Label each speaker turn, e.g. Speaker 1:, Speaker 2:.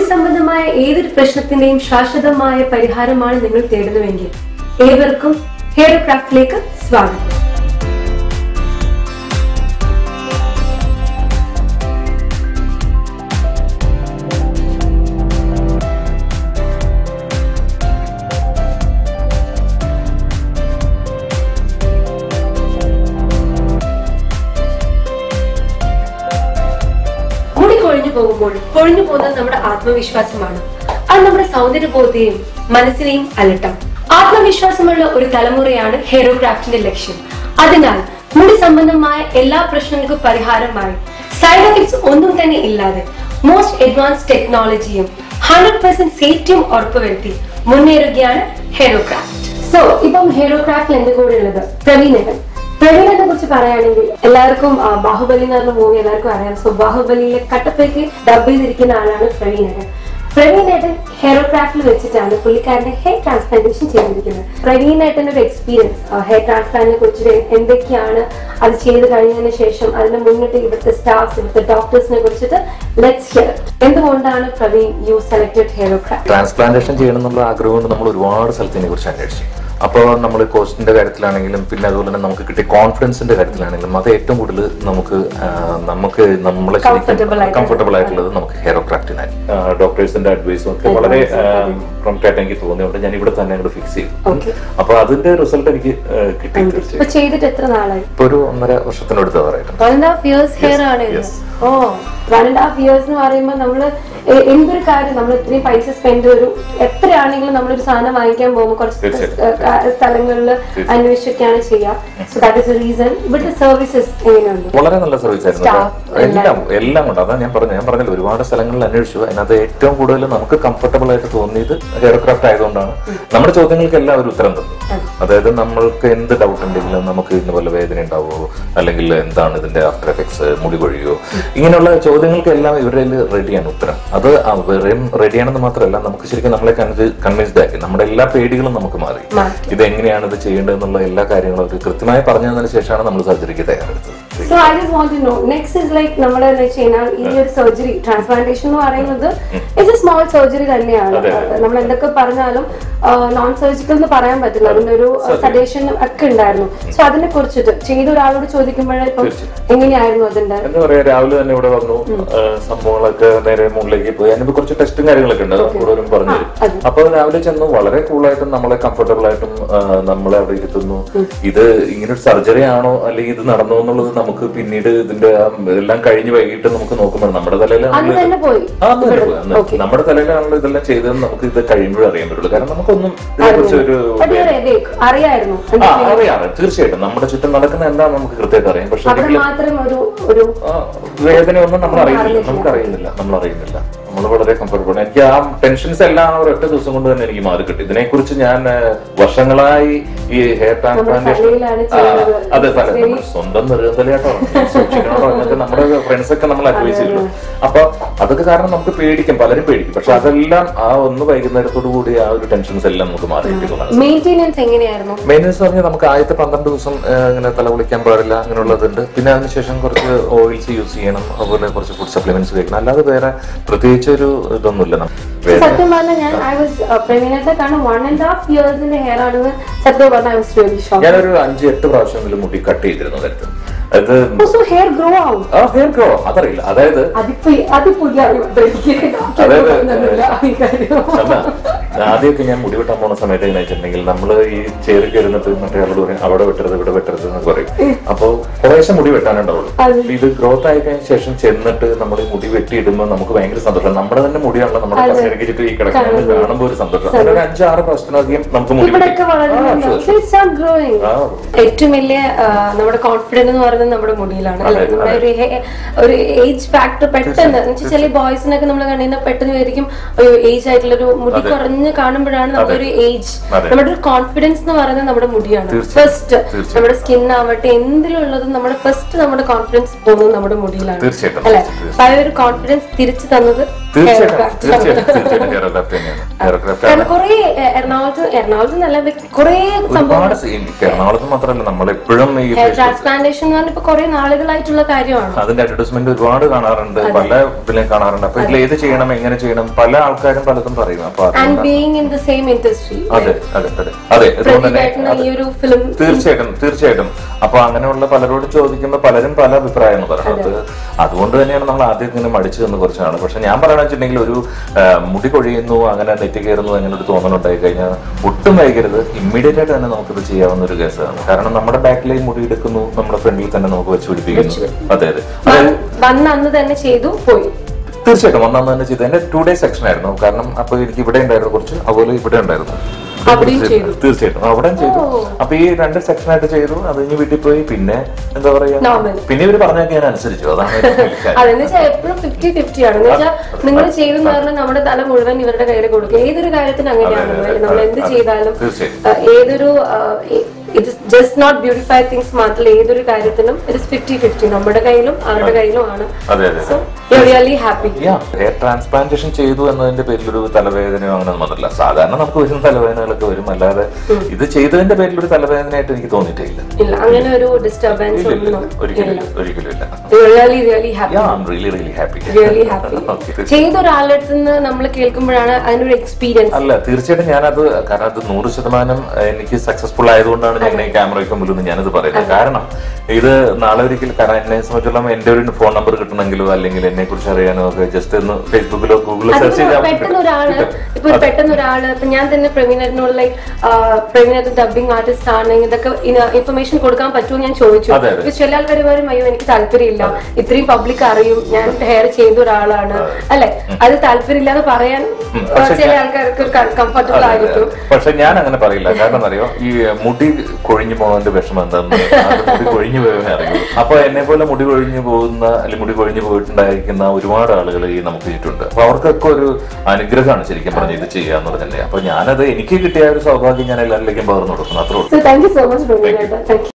Speaker 1: സംബന്ധമായ ഏതൊരു പ്രശ്നത്തിന്റെയും ശാശ്വതമായ പരിഹാരമാണ് നിങ്ങൾ തേടുന്നുവെങ്കിൽ ഏവർക്കും ഹെയർ ക്രാഫ്റ്റിലേക്ക് സ്വാഗതം മുടി കൊഴിഞ്ഞു പോകുമ്പോൾ കൊഴിഞ്ഞു പോകുന്നത് നമ്മുടെ ആത്മവിശ്വാസമാണ് അത് നമ്മുടെ സൗന്ദര്യബോധത്തെയും മനസ്സിനെയും അലട്ടാം ആത്മവിശ്വാസമുള്ള ഒരു തലമുറയാണ് ഹെയറോ ക്രാഫ്റ്റിന്റെ ലക്ഷ്യം അതിനാൽ മുടി സംബന്ധമായ എല്ലാ പ്രശ്നങ്ങൾക്കും പരിഹാരമായി സൈഡ് എഫക്ട്സ് ഒന്നും തന്നെ ഇല്ലാതെ മോസ്റ്റ് അഡ്വാൻസ് ടെക്നോളജിയും ഹൺഡ്രഡ് പെർസെന്റ് സേഫ്റ്റിയും ഉറപ്പുവരുത്തി മുന്നേറുകയാണ് ഹെയറോ ക്രാഫ്റ്റ് സോ ഇപ്പം ഹെയറോ ക്രാഫ്റ്റിൽ എന്റെ കൂടെ ഉള്ളത് പ്രവീണൻ പ്രവീണനെ കുറിച്ച് പറയുകയാണെങ്കിൽ എല്ലാവർക്കും ആ, ബാഹുബലി എന്ന് പറഞ്ഞ മൂവി എല്ലാവർക്കും അറിയാം സോ ബാഹുബലിയിലെ കട്ടപ്പയ്ക്ക് ഡബ് ചെയ്തിരിക്കുന്ന ആളാണ് പ്രവീണേട്ടൻ പ്രവീണേട്ടൻ ഹെയറോക്രാഫ്റ്റിൽ വെച്ചിട്ടാണ് പുള്ളിക്കാരന്റെ ഹെയർ ട്രാൻസ്പ്ലാന്റേഷൻ ചെയ്തിരിക്കുന്നത് പ്രവീണേട്ടൻ ഒരു എക്സ്പീരിയൻസ് ഹെയർ ട്രാൻസ്പ്ലാന്റിനെ കുറിച്ച് എന്തൊക്കെയാണ് അത് ചെയ്ത് കഴിഞ്ഞതിന് ശേഷം അതിന് മുന്നിട്ട് ഇവിടുത്തെ സ്റ്റാഫ്സ് ഇവിടുത്തെ ഡോക്ടേഴ്സിനെ കുറിച്ചിട്ട് ലെറ്റ്സ് ഹിയർ എന്തുകൊണ്ടാണ് Praveen you selected Haircraft
Speaker 2: transplantation ചെയ്യണം എന്നുള്ള ആഗ്രഹം കൊണ്ട് നമ്മൾ ഒരുപാട് സ്ഥലത്തിനെ കുറിച്ച് അന്വേഷിച്ചു അപ്പോൾ നമ്മൾ കോസ്റ്റിന്റെ കാര്യത്തിലാണെങ്കിലും പിന്നെ അതുപോലെ തന്നെ നമുക്ക് കിട്ടിയ കോൺഫിഡൻസിന്റെ കാര്യത്തിലാണെങ്കിലും അത് ഏറ്റവും കൂടുതൽ നമുക്ക് ആ, നമുക്ക് നമ്മളെ
Speaker 1: Comfortable ആയിട്ട്.
Speaker 2: കംഫർട്ടബിൾ ആയിട്ടുള്ളത് നമുക്ക് ഹെയർ ക്രാഫ്റ്റിനായി ഡോക്ടേഴ്സിന്റെ അഡ്വൈസും ഒക്കെ വളരെ പ്രൊമക്റ്റ് ആയിട്ട് എനിക്ക് തോന്നിയുകൊണ്ട് ഞാൻ ഇവിടെ തന്നെ അങ്ങോട്ട് ഫിക്സ് ചെയ്തു
Speaker 1: Okay.
Speaker 2: അപ്പൊ അതിന്റെ റിസൾട്ട് എനിക്ക് ആ, കിട്ടി തീർച്ചയായും
Speaker 1: ഇപ്പൊ ചെയ്തിട്ട് എത്ര നാളായി
Speaker 2: ഇപ്പൊ ഒരു ഒന്നര വർഷത്തിനടുത്ത് പറയുന്നത്
Speaker 1: one and half years hair ആണ് ഇത്
Speaker 2: yes.
Speaker 1: Oh one and half years എന്ന് പറയുമ്പോൾ നമ്മള് എ- എന്തൊരു കാര്യം നമ്മൾ ഇത്രയും പൈസ സ്പെൻഡ് ഒരു എത്രയാണെങ്കിലും നമ്മളൊരു സാധനം വാങ്ങിക്കാൻ പോകുമ്പോൾ കുറച്ച്
Speaker 2: തീർച്ചയായും.
Speaker 1: സ്ഥലങ്ങളിൽ അന്വേഷിച്ചൊക്കെയാണ് ചെയ്യുക സോ ദാറ്റ് ഇസ് റീസൺ ഇവിടുത്തെ സർവീസസ് എങ്ങനെയുണ്ട്
Speaker 2: വളരെ നല്ല സർവീസ് ആയിരുന്നു
Speaker 1: Staff,
Speaker 2: കേട്ടോ. എല്ലാം എല്ലാം കൊണ്ട് അതാണ് ഞാൻ പറഞ്ഞത് ഞാൻ പറഞ്ഞല്ലോ ഒരുപാട് സ്ഥലങ്ങളിൽ അന്വേഷിച്ചു അതിനകത്ത് ഏറ്റവും കൂടുതൽ നമുക്ക് കംഫർട്ടബിൾ ആയിട്ട് തോന്നിയത് ഹെയർ ക്രാഫ്റ്റ് ആയതുകൊണ്ടാണ് നമ്മുടെ ചോദ്യങ്ങൾക്കെല്ലാം ഒരു ഉത്തരം തന്നു അതായത് നമ്മൾക്ക് എന്ത് ഡൗട്ട് ഉണ്ടെങ്കിലും നമുക്ക് ഇന്ന് പോലെ വേദന ഉണ്ടാവുമോ അല്ലെങ്കിൽ എന്താണ് ഇതിന്റെ ആഫ്റ്റർ എഫക്ട്സ് മുടി കൊഴിയോ ഇങ്ങനെയുള്ള ചോദ്യങ്ങൾക്കെല്ലാം ഇവരുടെ റെഡിയാണ് ഉത്തരം അത് വെറും റെഡിയാണെന്ന് മാത്രമല്ല നമുക്ക് ശരിക്കും നമ്മളെ കൺവിൻസ്ഡ് ആക്കി നമ്മുടെ എല്ലാ പേടികളും നമുക്ക് മാറി
Speaker 1: മാറ്റി.
Speaker 2: ഇത് എങ്ങനെയാണ് ഇത് ചെയ്യേണ്ടതെന്നുള്ള എല്ലാ കാര്യങ്ങളും അവർ കൃത്യമായി പറഞ്ഞു തന്നതിന് ശേഷമാണ് നമ്മൾ സർജറിക്ക് തയ്യാറെടുത്തത്
Speaker 1: so I just want to know next is like നമ്മുടെ എന്ന് വെച്ച് കഴിഞ്ഞാൽ ഈ ഒരു സർജറി ട്രാൻസ്പ്ലാന്റേഷൻ എന്ന് പറയുന്നത് ഇറ്റ്സ് എ സ്മോൾ സർജറി തന്നെയാണ്
Speaker 2: അതെ,
Speaker 1: നമ്മൾ എന്തൊക്കെ പറഞ്ഞാലും നോൺ സർജിക്കൽ എന്ന് പറയാൻ പറ്റില്ല അതിന്റെ ഒരു സജഷൻ ഒക്കെ ഉണ്ടായിരുന്നു സോ അതിനെ കുറിച്ചിട്ട് ചെയ്ത ഒരാളോട് ചോദിക്കുമ്പോഴേ ഇപ്പം എങ്ങനെയായിരുന്നു അതിന്റെ
Speaker 2: എന്താ പറയാ രാവിലെ തന്നെ ഇവിടെ വന്നു ആ, സംഭവങ്ങളൊക്കെ നേരെ മുകളിലേക്ക് പോയി അതിനിപ്പോ കുറച്ച് ടെസ്റ്റും കാര്യങ്ങളൊക്കെ ഉണ്ട് അത് കൂടുതലും പറഞ്ഞു തരും അപ്പൊ രാവിലെ ചെന്നു വളരെ കൂളായിട്ടും നമ്മളെ കംഫർട്ടബിൾ ആയിട്ടും ആ, നമ്മളെ അവിടെ ഇരുത്തുന്നു ഇത് ഇങ്ങനെ ഒരു സർജറി ആണോ അല്ലെങ്കിൽ ഇത് നടന്നോ എന്നുള്ളത് നമുക്ക് പിന്നീട് ഇതിന്റെ ആ എല്ലാം കഴിഞ്ഞ് വൈകിട്ട് നമുക്ക് നോക്കുമ്പോൾ നമ്മുടെ
Speaker 1: അന്ന്
Speaker 2: തലയിലാണല്ലോ
Speaker 1: തന്നെ പോയി
Speaker 2: ആ, അന്ന് തന്നെ പോയി. അന്ന് നമ്മുടെ തലയിലാണല്ലോ ഇതെല്ലാം ചെയ്തതെന്ന് നമുക്ക് ഇത് കഴിയുമ്പോഴേ അറിയാൻ പറ്റുള്ളൂ കാരണം നമുക്കൊന്നും ഇതിനെക്കുറിച്ച് ഒരു
Speaker 1: But you're awake. അറിയായിരുന്നു
Speaker 2: ആ അറിയാം തീർച്ചയായിട്ടും നമ്മുടെ ചുറ്റും നടക്കുന്ന എന്താണെന്ന് നമുക്ക് കൃത്യമായിട്ട് അറിയാം പക്ഷെ
Speaker 1: അവിടെ മാത്രം ഒരു ഒരു
Speaker 2: ആ, വേദനയൊന്നും നമ്മൾ അറിയുന്നില്ല നമുക്ക് അറിയുന്നില്ല നമ്മൾ അറിയുന്നില്ല നമ്മൾ വളരെ കംഫർട്ടബിൾ എനിക്ക് ആ ടെൻഷൻസ് എല്ലാം ആ ഒരൊറ്റ ദിവസം കൊണ്ട് തന്നെ എനിക്ക് മാറി കിട്ടി ഇതിനെക്കുറിച്ച് ഞാൻ ആ, വർഷങ്ങളായി ഈ ഹെയർ ട്രാൻസ്പ്ലാന്റേഷൻ
Speaker 1: തലയിലാണ് ചെയ്യുന്നത്.
Speaker 2: അതെ തല നമ്മുടെ സ്വന്തം നെറുകത്തലയാട്ടോ സൂക്ഷിക്കണോട്ടോ എന്നൊക്കെ നമ്മുടെ ഫ്രണ്ട്സ് ഒക്കെ നമ്മൾ അഡ്വൈസ് ചെയ്തു അപ്പൊ അതൊക്കെ കാരണം നമുക്ക് പേടിക്കും പലരും പേടിക്കും പക്ഷെ അതെല്ലാം ആ ഒന്ന് വൈകുന്നേരത്തോടു കൂടി ആ ഒരു ടെൻഷൻസ് എല്ലാം നമുക്ക് മാറി കിട്ടുന്നതാണ്
Speaker 1: മെയിൻ്റെനൻസ് എങ്ങനെയായിരുന്നു
Speaker 2: മെയിനൻസ് പറഞ്ഞാൽ നമുക്ക് ആദ്യത്തെ പന്ത്രണ്ട് ദിവസം ആ, ഇങ്ങനെ തല കുളിക്കാൻ പാടില്ല അങ്ങനെയുള്ളതുണ്ട് പിന്നെ അതിനുശേഷം കുറച്ച് ഓയിൽസ് യൂസ് ചെയ്യണം അതുപോലെ കുറച്ച് ഫുഡ് സപ്ലിമെന്റ്സ് കഴിക്കണം അല്ലാതെ വേറെ പ്രത്യേകിച്ച് ഒരു ഇതൊന്നുമില്ല നമുക്ക്
Speaker 1: So, സത്യം പറഞ്ഞാൽ ഞാൻ ഐ വാസ് പ്രവീണത്തെ കാരണം വൺ ആൻഡ് ഹാഫ് ഇയേഴ്സിന്റെ ഹെയർ ആണെന്ന് സത്യം പറഞ്ഞാൽ ഐ വാസ് റിയലി ഷോക്ക്
Speaker 2: ഞാനൊരു അഞ്ച് എട്ട് പ്രാവശ്യമെങ്കിലും മുടി കട്ട് ചെയ്തിരുന്നു നേരത്തെ അത്
Speaker 1: സോ ഹെയർ ഗ്രോ ആവും
Speaker 2: ആ ഹെയർ ഗ്രോ അതറിയില്ല അതായത്
Speaker 1: അതിപ്പോ അത് പുതിയ
Speaker 2: അതായത്
Speaker 1: അറിവ്
Speaker 2: അല്ല ആദ്യമൊക്കെ ഞാൻ മുടി വെട്ടാൻ പോണ സമയത്ത് എങ്ങനെ വെച്ചിട്ടുണ്ടെങ്കിൽ നമ്മൾ ഈ ചേറി കയറുന്നിട്ട് മറ്റേ ആളോട് പറയും അവിടെ വെട്ടരുത് ഇവിടെ വെട്ടരുത് എന്ന് പറയും അപ്പോൾ കുറേശ്ശെ മുടി വെട്ടാനുണ്ടാവുള്ളൂ
Speaker 1: അതെ.
Speaker 2: അപ്പൊ ഇത് ഗ്രോത്ത് ആയി കഴിഞ്ഞ ശേഷം ചെന്നിട്ട് നമ്മൾ ഈ മുടി വെട്ടിയിടുമ്പോൾ നമുക്ക് ഭയങ്കര സന്തോഷം നമ്മുടെ തന്നെ മുടിയാണല്ലോ നമ്മുടെ കസേരക്ക് ചുറ്റും ഈ കിടക്കുന്നത് കാണുമ്പോൾ ഒരു സന്തോഷം അങ്ങനെ ഒരു അഞ്ചാറ് പ്രാവശ്യത്തിനധികം നമുക്ക് മുടി
Speaker 1: ഇവിടെയൊക്കെ
Speaker 2: വെട്ടി- ആ, sure, sure.
Speaker 1: ഗ്രോയിങ്
Speaker 2: ആ,
Speaker 1: ഏറ്റവും വലിയ ആ, നമ്മുടെ കോൺഫിഡൻസ് എന്ന് പറയുന്നത് നമ്മുടെ മുടിയിലാണ് അല്ലെ
Speaker 2: അതെ,
Speaker 1: നമ്മുടെ ഒരു ഹെ- ഒരു ഏജ് ഫാക്ടർ പെട്ടെന്ന് എന്ന് വെച്ചാൽ ചില ബോയ്സിനൊക്കെ നമ്മൾ കണ്ടിരുന്ന പെട്ടെന്ന് വിചാരിക്കും ഒരു ഏജ് ആയിട്ടുള്ള ഒരു മുടി കുറഞ്ഞ് കാണുമ്പോഴാണ് നമ്മുടെ ഒരു ഏജ്
Speaker 2: അതെ.
Speaker 1: നമ്മുടെ ഒരു കോൺഫിഡൻസ് എന്ന് പറയുന്നത് നമ്മുടെ മുടിയാണ്
Speaker 2: തീർച്ചയായും,
Speaker 1: ഫസ്റ്റ്
Speaker 2: തീർച്ചയായും.
Speaker 1: നമ്മുടെ സ്കിൻ ആവട്ടെ എന്തിലുള്ളതും നമ്മുടെ നമ്മുടെ ഫസ്റ്റ് നമ്മുടെ കോൺഫിഡൻസ് പോകുന്നത് നമ്മുടെ മുടിയിലാണ്
Speaker 2: തീർച്ചയായിട്ടും
Speaker 1: അല്ലെ
Speaker 2: തീർച്ചയായിട്ടും.
Speaker 1: അപ്പൊ ആ ഒരു കോൺഫിഡൻസ് തിരിച്ചു തന്നത്
Speaker 2: തീർച്ചയായിട്ടും
Speaker 1: haircraft ആണ്.
Speaker 2: തീർച്ചയായിട്ടും തീർച്ചയായിട്ടും ഹെയർ ക്രാഫ്റ്റ് തന്നെയാണ് ഹെയർ ക്രാഫ്റ്റ്
Speaker 1: കാരണം കുറേ എ- എറണാകുളത്ത് എറണാകുളത്ത് നല്ല കുറേ സംഭവം
Speaker 2: ഒരുപാട് സീ- എനിക്ക് എറണാകുളത്ത് മാത്രമല്ല നമ്മളെപ്പോഴും ഈ
Speaker 1: ഹെയർ ട്രാൻസ്പ്ലാന്റേഷൻ എന്ന് പറഞ്ഞാൽ ഇപ്പൊ കുറെ നാളുകളായിട്ടുള്ള കാര്യമാണ്
Speaker 2: അതിന്റെ അഡ്വർടൈസ്മെന്റ് ഒരുപാട് കാണാറുണ്ട് പല ഇതിലും കാണാറുണ്ട് അപ്പൊ ഇതിൽ ഏത് ചെയ്യണം എങ്ങനെ ചെയ്യണം പല ആൾക്കാരും പലതും പറയും അപ്പൊ അത്
Speaker 1: and being in the same industry
Speaker 2: അതെ അതെ അതെ അതെ അതുകൊണ്ട് തന്നെ
Speaker 1: പ്രതിഭേട്ടന് ഈ ഒരു ഫിലിം
Speaker 2: തീർച്ചയായിട്ടും തീർച്ചയായിട്ടും അപ്പൊ അങ്ങനെയുള്ള പലരോട് ചോദിക്കുമ്പോൾ പലരും പല അഭിപ്രായമാണ് പറയുന്നത് അതുകൊണ്ട് തന്നെയാണ് നമ്മൾ ആദ്യം ഇങ്ങനെ മടിച്ചു നിന്ന് കുറച്ചാണ് പക്ഷെ ഞാൻ പറയണെന്ന് വെച്ചിട്ടുണ്ടെങ്കിൽ ഒരു ആ, മുടി കൊഴിയുന്നു അങ്ങനെ നെറ്റി കയറുന്നു അങ്ങനെ ഒരു തോന്നലുണ്ടായി കഴിഞ്ഞാൽ ഒട്ടും വൈകരുത് ഇമ്മീഡിയറ്റ് ആയിട്ട് തന്നെ നമുക്കിത് ചെയ്യാവുന്ന ഒരു കേസാണ് കാരണം നമ്മുടെ ബാക്കിലേക്ക് മുടി എടുക്കുന്നു നമ്മുടെ ഫ്രണ്ടിൽ തന്നെ നമുക്ക് വെച്ച് പിടിപ്പിക്കുന്നു അതെ അതെ അതെ
Speaker 1: വന്ന് അന്ന് തന്നെ ചെയ്തു പോയി
Speaker 2: തീർച്ചയായിട്ടും ഒന്നാം തന്നെ ചെയ്തു എന്റെ ടു ഡേ സെക്ഷൻ ആയിരുന്നു കാരണം അപ്പൊ എനിക്ക് ഇവിടെ ഉണ്ടായിരുന്നു കുറച്ച് അതുപോലെ ഇവിടെ ഉണ്ടായിരുന്നു
Speaker 1: അവിടെയും ചെയ്തു.
Speaker 2: തീർച്ചയായിട്ടും അവിടെയും ചെയ്തു അപ്പൊ ഈ രണ്ട് സെക്ഷൻ ആയിട്ട് ചെയ്തു അത് കഴിഞ്ഞ് വീട്ടിൽ പോയി പിന്നെ എന്താ പറയാ
Speaker 1: Normal.
Speaker 2: പിന്നെ ഇവര് പറഞ്ഞൊക്കെ ഞാൻ അനുസരിച്ചു അതാണ് ഏറ്റവും വലിയ കാര്യം.
Speaker 1: അതെന്ന് വെച്ചാൽ എപ്പോഴും ഫിഫ്റ്റി ഫിഫ്റ്റി ആണ് എന്ന് വെച്ചാൽ നിങ്ങൾ ചെയ്തെന്ന് പറഞ്ഞാൽ നമ്മുടെ തല മുഴുവൻ ഇവരുടെ കയ്യിൽ കൊടുക്കുക ഏതൊരു കാര്യത്തിന് അങ്ങനെയാണല്ലോ അല്ലേ? നമ്മൾ എന്ത് ചെയ്താലും
Speaker 2: തീർച്ചയായും
Speaker 1: ആ, ഏതൊരു it just not beautify things മാത്രമല്ല ഏതൊരു കാര്യത്തിനും ഇറ്റ് ഇസ് ഫിഫ്റ്റി ഫിഫ്റ്റി നമ്മുടെ കയ്യിലും അവരുടെ കയ്യിലും ആണ്
Speaker 2: അതെ അതെ
Speaker 1: so you really happy
Speaker 2: hair transplantation ചെയ്തു എന്നതിന്റെ പേരിൽ ഒരു തലവേദനയോ അങ്ങനെ ഒന്നും വന്നില്ല സാധാരണ നമുക്ക് വരുന്ന തലവേദനകളൊക്കെ വരും അല്ലാതെ ഇത് ചെയ്തതിന്റെ പേരിൽ ഒരു തലവേദനയായിട്ട് എനിക്ക് തോന്നിയിട്ടില്ല
Speaker 1: ഇല്ല അങ്ങനെ ഒരു ഡിസ്റ്റർബൻസ്
Speaker 2: ഇല്ല,
Speaker 1: ഒന്നും
Speaker 2: ഒരിക്കലും ഇല്ല ഒരിക്കലും ഇല്ല
Speaker 1: really really happy
Speaker 2: yeah I am really really happy
Speaker 1: really happy ചെയ്ത ഒരാളുടെ അടുത്ത് നിന്ന് നമ്മൾ കേൾക്കുമ്പോഴാണ് അതിനൊരു എക്സ്പീരിയൻസ്
Speaker 2: അല്ല തീർച്ചയായിട്ടും ഞാനത് കാരണം അത് നൂറ് ശതമാനം എനിക്ക് സക്സസ്ഫുൾ ആയതുകൊണ്ടാണ് ഞാൻ ഈ ക്യാമറയ്ക്ക് മുമ്പിൽ നിന്ന് ഞാനിത് പറയുന്നത് കാരണം ഇത് നാളെ ഒരിക്കൽ കാരണം എന്നെ സംബന്ധിച്ചിടത്തോളം എന്റെ ഒരു ഫോൺ നമ്പർ കിട്ടണമെങ്കിലോ അല്ലെങ്കിൽ എന്നെ കുറിച്ച് അറിയാനോ ഒക്കെ ജസ്റ്റ് ഒന്ന് ഫേസ്ബുക്കിലോ ഗൂഗിളിലോ സെർച്ച് ചെയ്താൽ
Speaker 1: പെട്ടെന്ന് ഒരാള് ഇപ്പൊ ഒരു പെട്ടെന്ന് ഒരാള് ഇപ്പൊ ഞാൻ തന്നെ പ്രവീണേട്ടനോട് ലൈക്ക് പ്രവീണേട്ടൻ ഡബിങ് ആർട്ടിസ്റ്റ് ആണെങ്കിൽ ഇതൊക്കെ ഇൻഫർമേഷൻ കൊടുക്കാൻ പറ്റുമോ ഞാൻ ചോദിച്ചു
Speaker 2: അതെ, അതെ.
Speaker 1: ഇപ്പൊ ചില ആൾക്കാർ പറയും അയ്യോ എനിക്ക് താല്പര്യമില്ല ഇത്രയും പബ്ലിക് അറിയും ഞാൻ ഹെയർ ചെയ്ത ഒരാളാണ് അല്ലെ അത് താല്പര്യമില്ല എന്ന് പറയാൻ
Speaker 2: പക്ഷെ
Speaker 1: ചില ആൾക്കാർക്ക് കംഫർട്ടബിൾ ആയിരിക്കും
Speaker 2: പക്ഷെ ഞാൻ അങ്ങനെ പറയില്ല കാരണം അറിയോ ഈ മുടി കൊഴിഞ്ഞു പോകുന്നതിന്റെ വിഷമം എന്താന്ന് അത് മുടി കൊഴിഞ്ഞു പോയവനെ അറിയൂ അപ്പൊ എന്നെ പോലെ മുടി കൊഴിഞ്ഞു പോകുന്ന അല്ലെങ്കിൽ മുടി കൊഴിഞ്ഞു പോയിട്ടുണ്ടായിരിക്കുന്ന ഒരുപാട് ആളുകൾ ഈ നമുക്ക് ചുറ്റുണ്ട് അപ്പൊ അവർക്കൊക്കെ ഒരു അനുഗ്രഹമാണ് ശരിക്കും പറഞ്ഞ ഇത് ചെയ്യാന്നുള്ളത് തന്നെ അപ്പൊ ഞാനത് എനിക്ക് കിട്ടിയ ഒരു സൗഭാഗ്യം ഞാൻ എല്ലാവരിലേക്കും പകർന്നു കൊടുക്കുന്നു അത്രേ ഉള്ളൂ
Speaker 1: so thank you so much പ്രവീണേട്ടൻ താങ്ക്